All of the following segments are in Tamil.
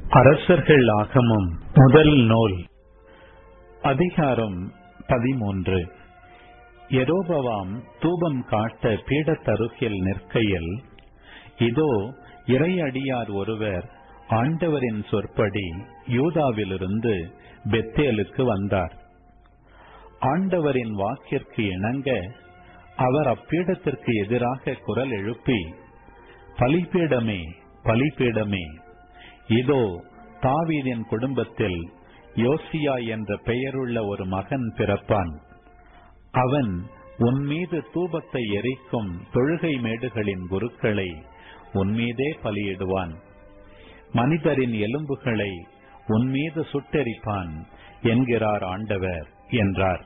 அரசர்கள் ஆகமம் முதல் நூல் அதிகாரம் பதிமூன்று எரோபவாம் தூபம் காட்ட பீடத்தருகில் நிற்கையில் இதோ இறையடியார் ஒருவர் ஆண்டவரின் சொற்படி யூதாவிலிருந்து பெத்தேலுக்கு வந்தார் ஆண்டவரின் வாக்கிற்கு இணங்க அவர் அப்பீடத்திற்கு எதிராக குரல் எழுப்பி பலிபீடமே பலிபீடமே இதோ தாவீதின் குடும்பத்தில் யோசியா என்ற பெயருள்ள ஒரு மகன் பிறப்பான் அவன் உன் மீது தூபத்தை எரிக்கும் தொழுகை மேடுகளின் குருக்களை உன்மீதே பலியிடுவான் மனிதரின் எலும்புகளை உன்மீது சுட்டெரிப்பான் என்கிறார் ஆண்டவர் என்றார்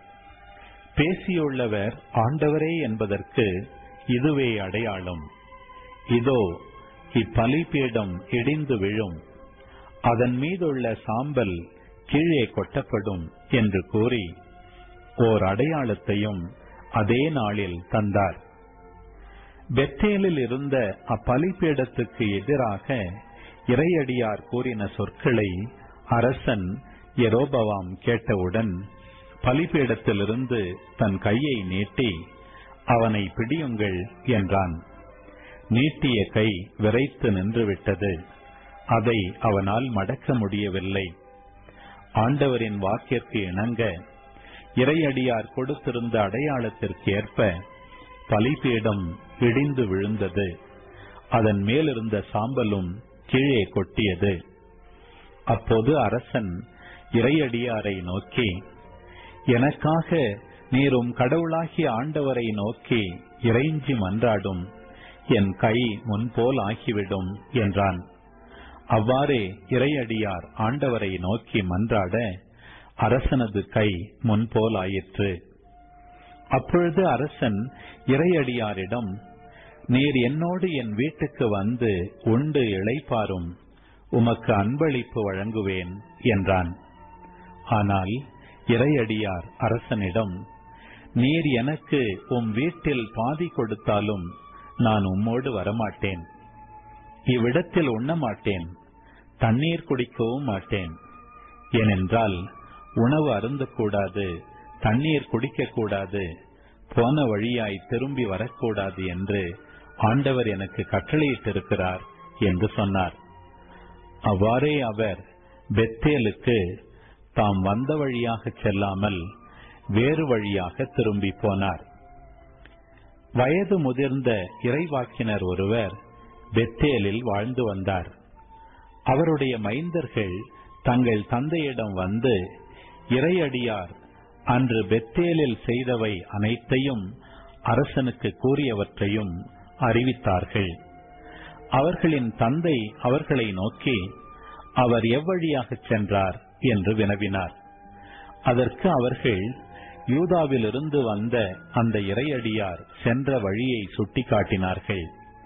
பேசியுள்ளவர் ஆண்டவரே என்பதற்கு இதுவே அடையாளம் இதோ இப்பலிபீடம் இடிந்து விழும் அதன் மீதுள்ள சாம்பல் கீழே கொட்டப்படும் என்று கூறி ஓர் அடையாளத்தையும் அதே நாளில் தந்தார் பெத்தேலில் இருந்த அப்பலிபீடத்துக்கு எதிராக இறையடியார் கூறின சொற்களை அரசன் எரோபவாம் கேட்டவுடன் பலிபீடத்திலிருந்து தன் கையை நீட்டி அவனை பிடியுங்கள் என்றான் நீட்டிய கை விரைத்து நின்றுவிட்டது அதை அவனால் மடக்க முடியவில்லை ஆண்டவரின் வாக்கிற்கு இணங்க இறையடியார் கொடுத்திருந்த அடையாளத்திற்கு ஏற்ப பலிபீடம் இடிந்து விழுந்தது அதன் மேலிருந்த சாம்பலும் கீழே கொட்டியது அப்போது அரசன் இறையடியாரை நோக்கி எனக்காக நீரும் கடவுளாகிய ஆண்டவரை நோக்கி இறைஞ்சி மன்றாடும் என் கை முன்போல் ஆகிவிடும் என்றான் அவ்வாறே இறையடியார் ஆண்டவரை நோக்கி மன்றாட அரசனது கை முன்போல் ஆயிற்று அப்பொழுது அரசன் இறையடியாரிடம் நீர் என்னோடு என் வீட்டுக்கு வந்து உண்டு இளைப்பாரும் உமக்கு அன்பளிப்பு வழங்குவேன் என்றான் ஆனால் இறையடியார் அரசனிடம் நீர் எனக்கு உம் வீட்டில் பாதி கொடுத்தாலும் நான் உம்மோடு வரமாட்டேன் இவ்விடத்தில் உண்ண மாட்டேன் தண்ணீர் குடிக்கவும் மாட்டேன் ஏனென்றால் உணவு அருந்தக்கூடாது தண்ணீர் குடிக்கக்கூடாது போன வழியாய் திரும்பி வரக்கூடாது என்று ஆண்டவர் எனக்கு கட்டளையிட்டிருக்கிறார் என்று சொன்னார் அவ்வாறே அவர் பெத்தேலுக்கு தாம் வந்த வழியாக செல்லாமல் வேறு வழியாக திரும்பி போனார் வயது முதிர்ந்த இறைவாக்கினர் ஒருவர் பெத்தேலில் வாழ்ந்து வந்தார் அவருடைய மைந்தர்கள் தங்கள் தந்தையிடம் வந்து இறையடியார் அன்று பெத்தேலில் செய்தவை அனைத்தையும் அரசனுக்கு கூறியவற்றையும் அறிவித்தார்கள் அவர்களின் தந்தை அவர்களை நோக்கி அவர் எவ்வழியாகச் சென்றார் என்று வினவினார் அதற்கு அவர்கள் யூதாவிலிருந்து வந்த அந்த இறையடியார் சென்ற வழியை சுட்டிக்காட்டினார்கள்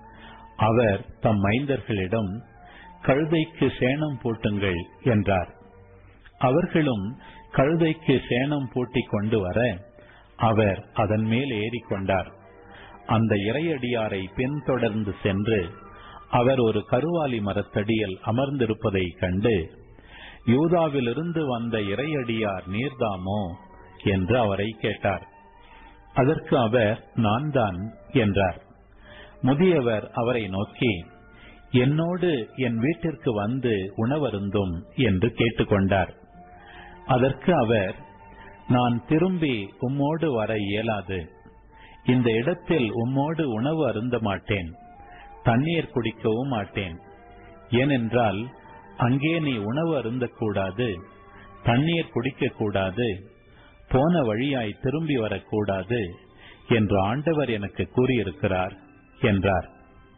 அவர் தம் மைந்தர்களிடம் கழுதைக்கு சேணம் பூட்டுங்கள் என்றார் அவர்களும் கழுதைக்கு சேணம் பூட்டிக் கொண்டு வர அவர் அதன் மேல் ஏறிக்கொண்டார் அந்த இறையடியாரை பின்தொடர்ந்து சென்று அவர் ஒரு கருவாலி மரத்தடியில் அமர்ந்திருப்பதைக் கண்டு யூதாவிலிருந்து வந்த இறையடியார் நீர்தாமோ என்று அவரை கேட்டார் அதற்கு அவர் நான் தான் என்றார் முதியவர் அவரை நோக்கி என்னோடு என் வீட்டிற்கு வந்து உணவருந்தும் என்று கேட்டுக்கொண்டார் அதற்கு அவர் நான் திரும்பி உம்மோடு வர இயலாது இந்த இடத்தில் உம்மோடு உணவு அருந்த மாட்டேன் தண்ணீர் குடிக்கவும் மாட்டேன் ஏனென்றால் அங்கே நீ உணவு அருந்தக்கூடாது தண்ணீர் குடிக்கக்கூடாது போன வழியாய் திரும்பி வரக்கூடாது என்று ஆண்டவர் எனக்கு கூறியிருக்கிறார் என்றார்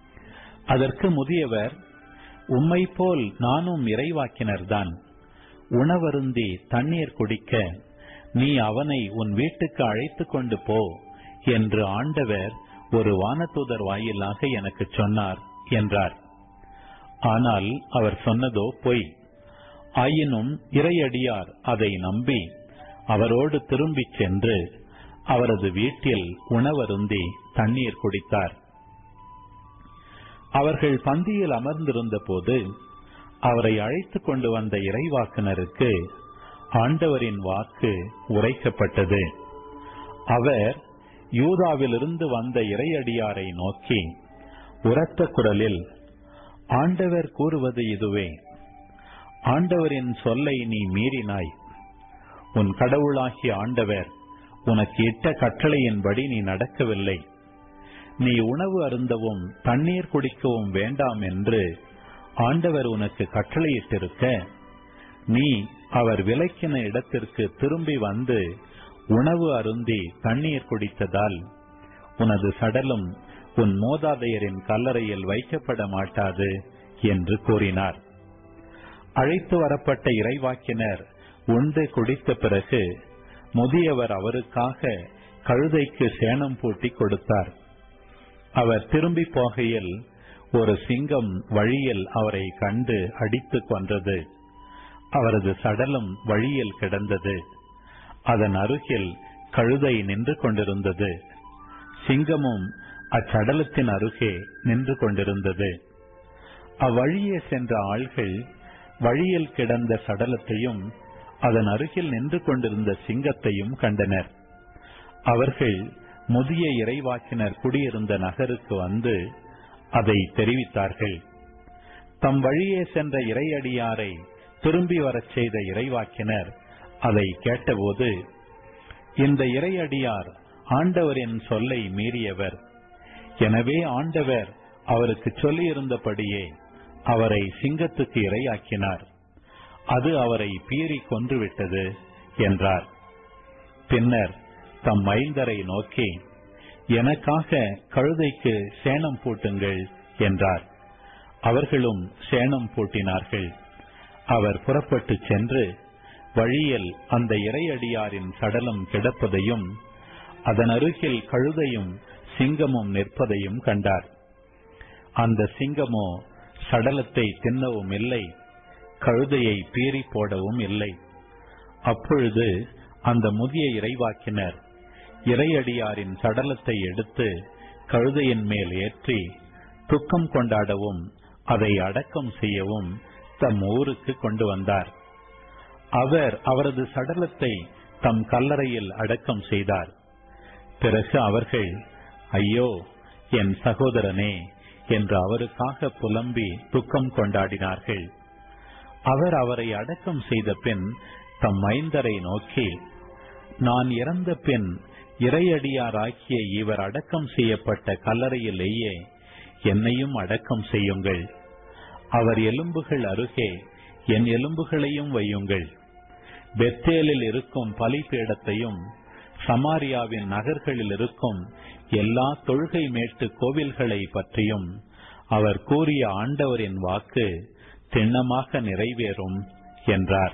அதற்கு முதியவர் உம்மை போல் நானும் இறைவாக்கினர்தான் உணவருந்தி தண்ணீர் குடிக்க நீ அவனை உன் வீட்டுக்கு அழைத்து கொண்டு போ என்று ஆண்டவர் ஒரு வானதூதர் வாயிலாக எனக்கு சொன்னார் என்றார் ஆனால் அவர் சொன்னதோ பொய் ஆயினும் இறையடியார் அதை நம்பி அவரோடு திரும்பிச் சென்று அவரது வீட்டில் உணவருந்தி தண்ணீர் குடித்தார் அவர்கள் பந்தியில் அமர்ந்திருந்த போது அவரை அழைத்துக் கொண்டு வந்த இறைவாக்குனருக்கு ஆண்டவரின் வாக்கு உரைக்கப்பட்டது அவர் யூதாவிலிருந்து வந்த இறையடியாரை நோக்கி உரத்த குரலில் ஆண்டவர் கூறுவது இதுவே ஆண்டவரின் சொல்லை நீ மீறினாய் உன் கடவுளாகிய ஆண்டவர் உனக்கு இட்ட கட்டளையின்படி நீ நடக்கவில்லை நீ உணவு அருந்தவும் தண்ணீர் குடிக்கவும் வேண்டாம் என்று ஆண்டவர் உனக்கு கட்டளையிட்டிருக்க நீ அவர் விலக்கின இடத்திற்கு திரும்பி வந்து உணவு அருந்தி தண்ணீர் குடித்ததால் உனது சடலம் உன் மோதாதையரின் கல்லறையில் வைக்கப்பட மாட்டாது என்று கூறினார் அழைத்து வரப்பட்ட இறைவாக்கினர் உண்டு குடித்த பிறகு முதியவர் அவருக்காக கழுதைக்கு சேணம் பூட்டி கொடுத்தார் அவர் திரும்பி போகையில் ஒரு சிங்கம் வழியில் அவரை கண்டு அடித்துக் கொன்றது அவரது சடலம் வழியில் கிடந்தது அதன் அருகில் கழுதை நின்று கொண்டிருந்தது சிங்கமும் அச்சடலத்தின் அருகே நின்று கொண்டிருந்தது அவ்வழியே சென்ற ஆள்கள் வழியில் கிடந்த சடலத்தையும் அதன் அருகில் நின்று கொண்டிருந்த சிங்கத்தையும் கண்டனர் அவர்கள் முதிய இறைவாக்கினர் குடியிருந்த நகருக்கு வந்து அதை தெரிவித்தார்கள் தம் வழியே சென்ற இறையடியாரை திரும்பி வரச் செய்த இறைவாக்கினர் அதை கேட்டபோது இந்த இறையடியார் ஆண்டவரின் சொல்லை மீறியவர் எனவே ஆண்டவர் அவருக்கு சொல்லியிருந்தபடியே அவரை சிங்கத்துக்கு இரையாக்கினார் அது அவரை பீறி கொன்றுவிட்டது என்றார் பின்னர் தம் மைந்தரை நோக்கி எனக்காக கழுதைக்கு சேணம் பூட்டுங்கள் என்றார் அவர்களும் சேணம் பூட்டினார்கள் அவர் புறப்பட்டு சென்று வழியில் அந்த இறையடியாரின் சடலம் கிடப்பதையும் அதன் அருகில் கழுதையும் சிங்கமும் நிற்பதையும் கண்டார் அந்த சிங்கமோ சடலத்தை தின்னவும் இல்லை கழுதையை பீறி போடவும் இல்லை அப்பொழுது அந்த முதிய இறைவாக்கினர் இறையடியாரின் சடலத்தை எடுத்து கழுதையின் மேல் ஏற்றி துக்கம் கொண்டாடவும் அதை அடக்கம் செய்யவும் தம் ஊருக்கு கொண்டு வந்தார் அவர் அவரது சடலத்தை தம் கல்லறையில் அடக்கம் செய்தார் பிறகு அவர்கள் ஐயோ என் சகோதரனே என்று அவருக்காக புலம்பி துக்கம் கொண்டாடினார்கள் அவர் அவரை அடக்கம் செய்த பின் தம் மைந்தரை நோக்கி நான் இறந்த பின் இறையடியாராக்கிய இவர் அடக்கம் செய்யப்பட்ட கல்லறையிலேயே என்னையும் அடக்கம் செய்யுங்கள் அவர் எலும்புகள் அருகே என் எலும்புகளையும் வையுங்கள் பெத்தேலில் இருக்கும் பலிபீடத்தையும் சமாரியாவின் நகர்களில் இருக்கும் எல்லா தொழுகை மேட்டு கோவில்களை பற்றியும் அவர் கூறிய ஆண்டவரின் வாக்கு திண்ணமாக நிறைவேறும் என்றார்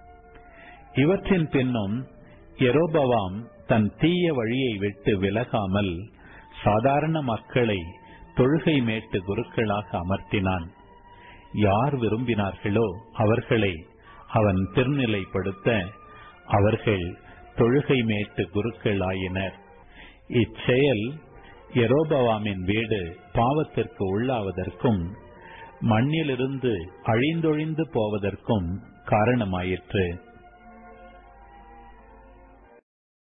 இவற்றின் பின்னும் எரோபவாம் தன் தீய வழியை விட்டு விலகாமல் சாதாரண மக்களை தொழுகை மேட்டு குருக்களாக அமர்த்தினான் யார் விரும்பினார்களோ அவர்களை அவன் திருநிலைப்படுத்த அவர்கள் தொழுகை மேட்டு குருக்கள் ஆயினர் இச்செயல் எரோபவாமின் வீடு பாவத்திற்கு உள்ளாவதற்கும் மண்ணிலிருந்து அழிந்தொழிந்து போவதற்கும் காரணமாயிற்று